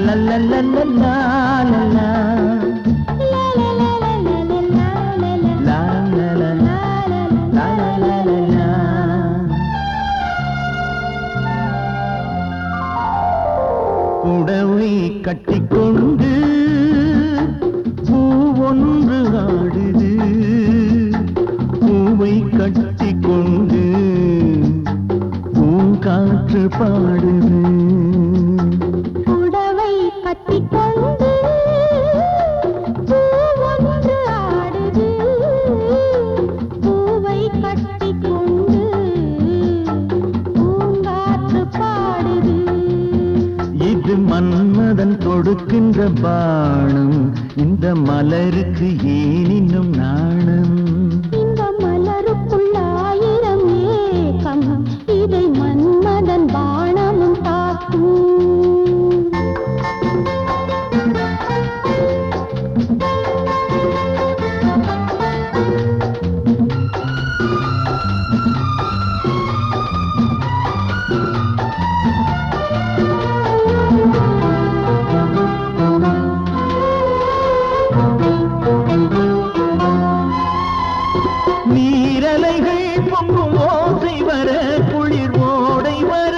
லா, லா, லா. லா, லா, லா, லா, லா, லா, லா, லா. புடவை கட்டிக்கொண்டு பூ ஒன்று ஆடுது பூவை கட்டிக்கொண்டு பூங்காற்று பாடுது புடவை கட்டிக்கொண்டு பூ ஒன்று ஆடுது பூவை கட்டிக்கொண்டு பூங்காற்று பாடுது இது மன்மதன் தொடுக்கின்ற பானம் இந்த மலருக்கு ஏன் இன்னும் நாணம் இந்த மலருக்குள்ள ஆயிரம் ஏக்கம் இதை மன்மதன் பாணமும் தாக்கும் நீரலைகள் பொங்கும் ஓசை வர குளிர் ஓடை வர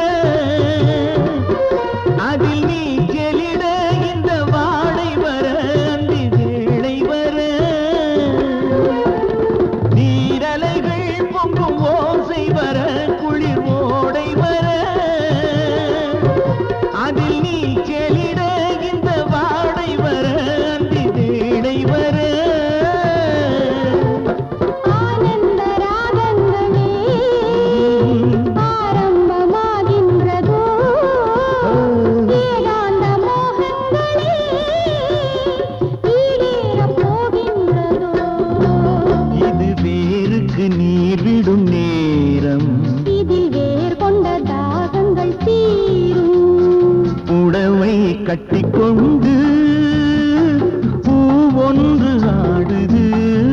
அதில் நீச்சலிட இந்த வாடை வர அந்தி வேளை வர நீரலைகள் பொங்கும் ஓசை வர குளிர் ஓடை வர அதில் நீச்சலிட இந்த வாடை வர அந்தி வேளை வர ஆனந்த ராகங்களே ஆரம்பமாகின்றதோ ஏகாந்த மோகங்களே ஈடேறப் போகின்றதோ இது வேருக்கு நீர் விடும் நேரம் இதில் வேர் கொண்ட தாகங்கள் தீரும் புடவை கட்டிக்கொண்டு பூ ஒன்று ஆடுது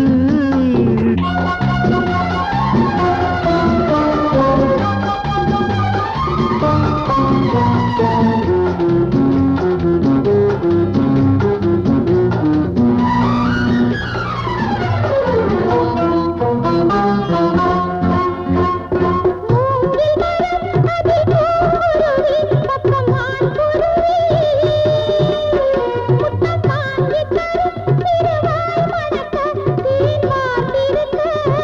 மூங்கில் மரம் அதில் பூங்குருவி பக்கம் ஆண் குருவி முத்தம் வாங்கி தரும் திருவாய் மணக்க தேன் வார்த்திருக்க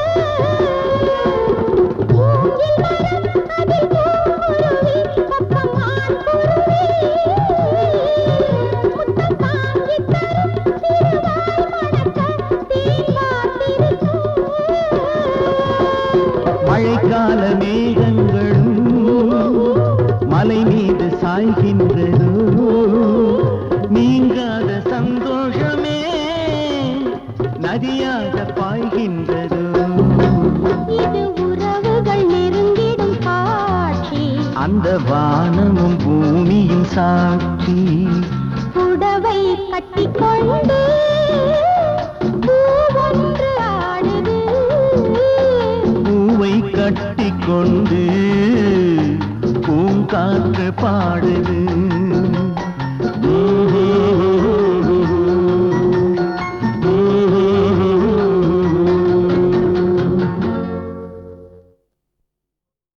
மூங்கில் மரம் அதில் பூங்குருவி பக்கம் ஆண் குருவி முத்தம் வாங்கி தரும் திருவாய் மணக்க தேன் வார்த்திருக்க மழைக்கால மேகங்களும் மலை மீது சாய்கின்றதோ நீங்காத சந்தோஷமே நதியாக பாய்கின்றதோ இது உறவுகள் நெருங்கிடும் காட்சி அந்த வானமும் பூமியும் சாட்சி புடவை கட்டிக்கொண்டு பூ ஒன்று ஆடுது பூவை கட்டிக்கொண்டு பூங்காற்று பாடுது